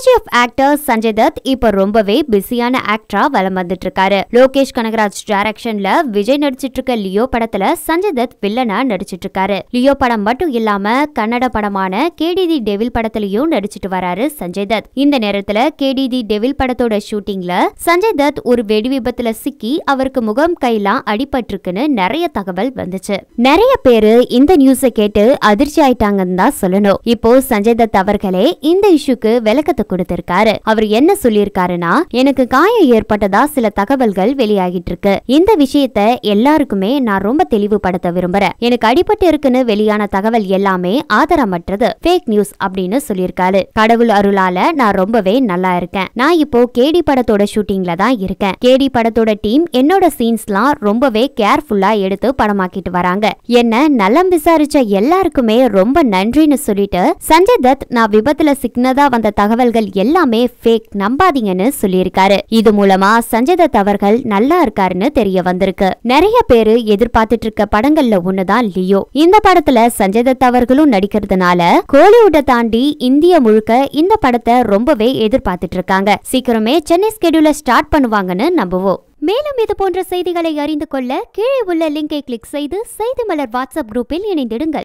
KGF actor Sanjay தத் இப்ப ரொம்பவே பிஸியான ஆக்டரா வலம் வந்துட்டு இருக்காரு லோகேஷ் கனகராஜ் டைரக்ஷன்ல விஜய் நடிச்சிட்டு இருக்க லியோ படத்துல சஞ்சய் தத் வில்லனா நடிச்சிட்டு இருக்காரு லியோ படம் மட்டும் இல்லாம கன்னட படமான கேடிதி டெவில் படத்துலயும் நடிச்சிட்டு வராரு சஞ்சய் தத் இந்த நேரத்துல கேடிதி டெவில் படத்தோட ஷூட்டிங்ல சஞ்சய் தத் ஒரு வெடி விபத்துல சிக்கி அவருக்கு முகம் கையெல்லாம் அடிபட்டிருக்குன்னு நிறைய தகவல் வந்துச்சு நிறைய பேரு இந்த நியூஸை கேட்டு அதிர்ச்சி ஆயிட்டாங்கன்னு தான் சொல்லணும் இப்போ சஞ்சய் தத் அவர்களே இந்த இஷ்யூக்கு விளக்கத்தை கொடுத்திருக்காரு அவர் என்ன சொல்லியிருக்காருன்னா எனக்கு காயம் ஏற்பட்டதா சில தகவல்கள் வெளியாகிட்டு இருக்கு இந்த விஷயத்த எல்லாருக்குமே நான் ரொம்ப தெளிவுபடுத்த விரும்புறேன் எனக்கு அடிபட்டு இருக்குன்னு வெளியான தகவல் எல்லாமே ஆதாரமற்றது ஃபேக் நியூஸ் அப்படின்னு சொல்லியிருக்காரு கடவுள் அருளால நான் ரொம்பவே நல்லா இருக்கேன் நான் இப்போ கேடி படத்தோட ஷூட்டிங்ல தான் இருக்கேன் கேடி படத்தோட டீம் என்னோட சீன்ஸ்லாம் ரொம்பவே கேர்ஃபுல்லா எடுத்து படமாக்கிட்டு வராங்க என்ன நலம் விசாரிச்ச எல்லாருக்குமே ரொம்ப நன்றின்னு சொல்லிட்டு சஞ்சய் தத் நான் விபத்துல சிக்னதா வந்த தகவல்கள் எல்லாமே ஃபேக் நம்பாதீங்கன்னு சொல்லியிருக்காரு இது மூலமா சஞ்சய் தத் அவர்கள் நல்லா இருக்காருன்னு தெரிய வந்திருக்கு நிறைய பேரு எதிர்பார்த்துட்டு இருக்க படங்கள்ல ஒண்ணுதான் லியோ இந்த படத்துல சஞ்சய் தத் அவர்களும் நடிக்கிறதுனால கோலிவுட்டை தாண்டி இந்திய முழுக்க இந்த படத்தை ரொம்பவே எதிர்பார்த்துட்டு இருக்காங்க சீக்கிரமே சென்னை ஸ்கெடியூல ஸ்டார்ட் பண்ணுவாங்கன்னு நம்புவோம் மேலும் இது போன்ற செய்திகளை அறிந்து கொள்ள கீழே உள்ள லிங்கை கிளிக் செய்து செய்தி மலர் வாட்ஸ்அப் குரூப்பில் இணைந்திடுங்கள்